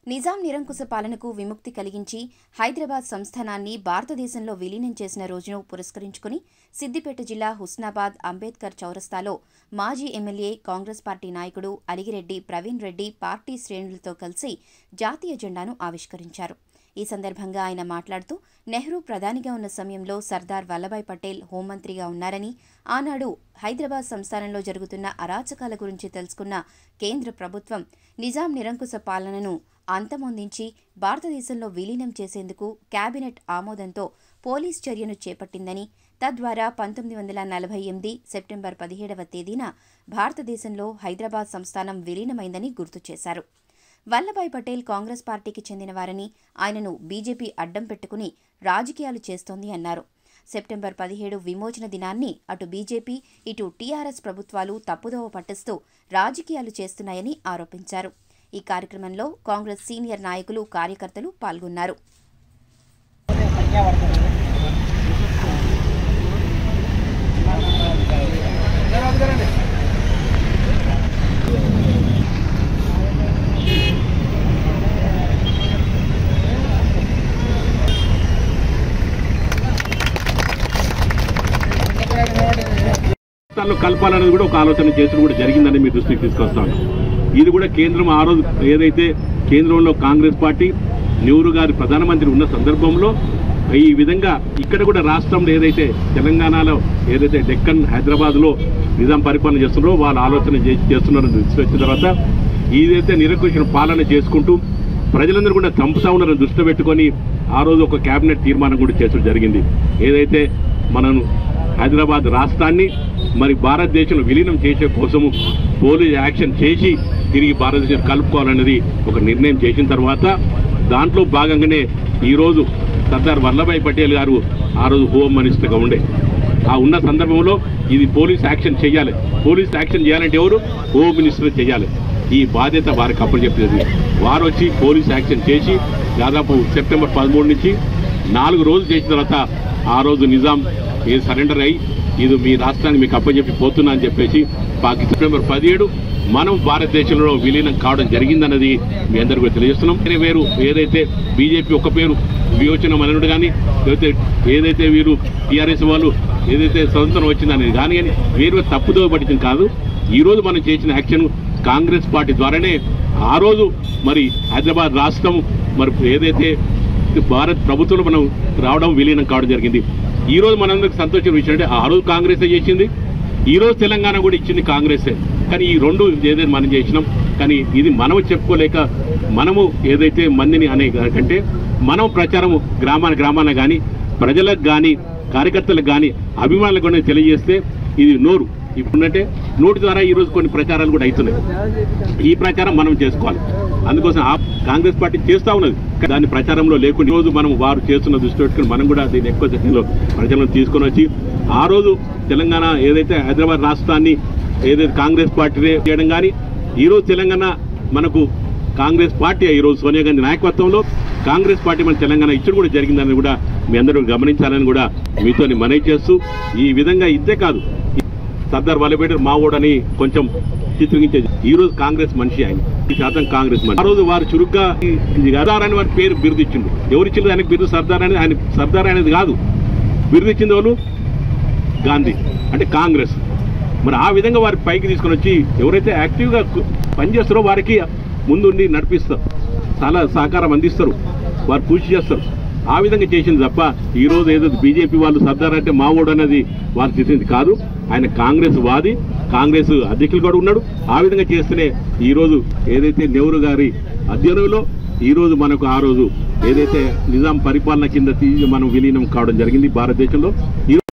నిజాం నిరంకుశ పాలనకు విముక్తి కలిగించి హైదరాబాద్ సంస్థానాన్ని భారతదేశంలో విలీనం చేసిన రోజును పురస్కరించుకుని సిద్దిపేట జిల్లా హుస్నాబాద్ అంబేద్కర్ చౌరస్తాలో మాజీ ఎమ్మెల్యే కాంగ్రెస్ పార్టీ నాయకుడు అలిగిరెడ్డి ప్రవీణ్ రెడ్డి పార్టీ శ్రేణులతో కలిసి జాతీయ జెండాను ఆవిష్కరించారు ఈ సందర్భంగా ఆయన మాట్లాడుతూ నెహ్రూ ప్రధానిగా ఉన్న సమయంలో సర్దార్ వల్లభాయ్ పటేల్ హోంమంత్రిగా ఉన్నారని ఆనాడు హైదరాబాద్ సంస్థానంలో జరుగుతున్న అరాచకాల గురించి తెలుసుకున్న కేంద్ర ప్రభుత్వం నిజాం నిరంకుశ పాలనను అంతమొందించి భారతదేశంలో విలీనం చేసేందుకు కేబినెట్ ఆమోదంతో పోలీస్ చర్యను చేపట్టిందని తద్వారా పంతొమ్మిది వందల నలభై ఎనిమిది సెప్టెంబర్ పదిహేడవ తేదీన భారతదేశంలో హైదరాబాద్ సంస్థానం విలీనమైందని గుర్తు చేశారు వల్లభాయ్ పటేల్ కాంగ్రెస్ పార్టీకి చెందినవారని ఆయనను బీజేపీ అడ్డం పెట్టుకుని రాజకీయాలు చేస్తోంది అన్నారు సెప్టెంబర్ పదిహేడు విమోచన దినాన్ని అటు బీజేపీ ఇటు టీఆర్ఎస్ ప్రభుత్వాలు తప్పుదోవ పట్టిస్తూ రాజకీయాలు చేస్తున్నాయని ఆరోపించారు ఈ కార్యక్రమంలో కాంగ్రెస్ సీనియర్ నాయకులు కార్యకర్తలు పాల్గొన్నారు రాష్ట్రాల్లో కలపాలనేది కూడా ఒక ఆలోచన చేసుడు కూడా జరిగిందని మీ దృష్టికి తీసుకొస్తాను ఇది కూడా కేంద్రం ఆ రోజు ఏదైతే కేంద్రంలో కాంగ్రెస్ పార్టీ నెహ్రూ గారి ప్రధానమంత్రి ఉన్న సందర్భంలో ఈ విధంగా ఇక్కడ కూడా రాష్ట్రంలో ఏదైతే తెలంగాణలో ఏదైతే డెక్కన్ హైదరాబాద్లో నిజాం పరిపాలన చేస్తున్నారో వాళ్ళు ఆలోచన చేసి చేస్తున్నారని దృష్టి వచ్చిన తర్వాత ఏదైతే నిరంకుశ పాలన చేసుకుంటూ ప్రజలందరూ కూడా చంపుతా ఉన్నారని దృష్టిలో పెట్టుకొని ఆ రోజు ఒక కేబినెట్ తీర్మానం కూడా చేసడం జరిగింది ఏదైతే మనం హైదరాబాద్ రాష్ట్రాన్ని మరి భారతదేశంలో విలీనం చేసే కోసము పోలీస్ యాక్షన్ చేసి తిరిగి భారతదేశం కలుపుకోవాలన్నది ఒక నిర్ణయం చేసిన తర్వాత దాంట్లో భాగంగానే ఈరోజు సర్దార్ వల్లభాయ్ పటేల్ గారు ఆ రోజు హోమ్ మినిస్టర్గా ఉండే ఆ ఉన్న సందర్భంలో ఇది పోలీస్ యాక్షన్ చేయాలి పోలీస్ యాక్షన్ చేయాలంటే ఎవరు హోమ్ మినిస్టర్ చేయాలి ఈ బాధ్యత వారికి అప్పుడు చెప్పేది వారు వచ్చి పోలీస్ యాక్షన్ చేసి దాదాపు సెప్టెంబర్ పదమూడు నుంచి నాలుగు రోజులు చేసిన తర్వాత ఆ రోజు నిజాం ఏ సరెండర్ అయ్యి ఇది మీ రాష్ట్రానికి మీకు అప్పచెప్పి పోతున్నా అని చెప్పేసి పాకి సెప్టెంబర్ పదిహేడు మనం భారతదేశంలో విలీనం కావడం జరిగిందన్నది మీ అందరికీ కూడా తెలియజేస్తున్నాం వేరే వేరు ఏదైతే బీజేపీ ఒక పేరు వియోచన మననుడు కానీ లేకపోతే ఏదైతే వీరు టీఆర్ఎస్ వాళ్ళు ఏదైతే స్వతంత్రం వచ్చిందనేది కానీ కానీ వేరు తప్పుదో పట్టించింది కాదు ఈ రోజు మనం చేసిన యాక్షన్ కాంగ్రెస్ పార్టీ ద్వారానే ఆ రోజు మరి హైదరాబాద్ రాష్ట్రం మరి ఏదైతే భారత్ ప్రభుత్వంలో మనం రావడం విలీనం కావడం జరిగింది ఈ రోజు మనందరికి సంతోషం విషయం అంటే ఆ రోజు కాంగ్రెస్ చేసింది ఈ రోజు తెలంగాణ కూడా ఇచ్చింది కాంగ్రెసే కానీ ఈ రెండు ఏదైతే మనం చేసినాం కానీ ఇది మనం చెప్పుకోలేక మనము ఏదైతే మందిని అనే కంటే మనం ప్రచారం గ్రామాన గ్రామాన కానీ ప్రజలకు కానీ కార్యకర్తలకు కానీ అభిమానులకు కానీ తెలియజేస్తే ఇది నోరు ఇప్పుడంటే నోటి ద్వారా ఈ రోజు కొన్ని ప్రచారాలు కూడా అవుతున్నాయి ఈ ప్రచారం మనం చేసుకోవాలి అందుకోసం ఆ కాంగ్రెస్ పార్టీ చేస్తా ఉన్నది కానీ దాని ప్రచారంలో లేకుండా ఈ రోజు మనం వారు చేస్తున్న దృష్టి పెట్టుకుని మనం కూడా దీన్ని ఎక్కువ సంఖ్యలో ప్రజలను తీసుకొని వచ్చి ఆ రోజు తెలంగాణ ఏదైతే హైదరాబాద్ రాష్ట్రాన్ని ఏదైతే కాంగ్రెస్ పార్టీ చేయడం కానీ ఈ రోజు తెలంగాణ మనకు కాంగ్రెస్ పార్టీ ఈ రోజు సోనియా గాంధీ నాయకత్వంలో కాంగ్రెస్ పార్టీ మన తెలంగాణ ఇచ్చుడు కూడా జరిగిందని కూడా మీ అందరూ గమనించాలని కూడా మీతో మనవి చేస్తూ ఈ విధంగా ఇద్దే కాదు సర్దార్ వల్లభేట మావోడని కొంచెం చిత్రించేది ఈ రోజు కాంగ్రెస్ మనిషి ఆయన ఈ శాతం కాంగ్రెస్ మనిషి ఆ రోజు వారు చురుగ్గా ఈ సర్దార్ అని వారి పేరు బిరుదు ఇచ్చిండు ఎవరు ఇచ్చింది ఆయనకు బిరుదు సర్దార్ అనేది ఆయన సర్దార్ అనేది కాదు బిరుదు ఇచ్చింది వాళ్ళు గాంధీ అంటే కాంగ్రెస్ మరి ఆ విధంగా వారి పైకి తీసుకొని వచ్చి ఎవరైతే యాక్టివ్గా కు- పనిచేస్తారో వారికి ముందుండి నడిపిస్తారు చాలా సహకారం అందిస్తారు వారు పూజ చేస్తారు ఆ విధంగా చేసింది తప్ప ఈ రోజు ఏదో బీజేపీ వాళ్ళు సర్దార్ అంటే మావోడు అనేది వారు చేసింది కాదు ఆయన కాంగ్రెస్ వాది కాంగ్రెస్ అధ్యక్షులు కూడా ఉన్నాడు ఆ విధంగా చేస్తేనే ఈ రోజు ఏదైతే నెహ్రూ గారి అధ్యయనంలో ఈ రోజు మనకు ఆ రోజు ఏదైతే నిజాం పరిపాలన కింద తీసి మనం విలీనం కావడం జరిగింది భారతదేశంలో ఈ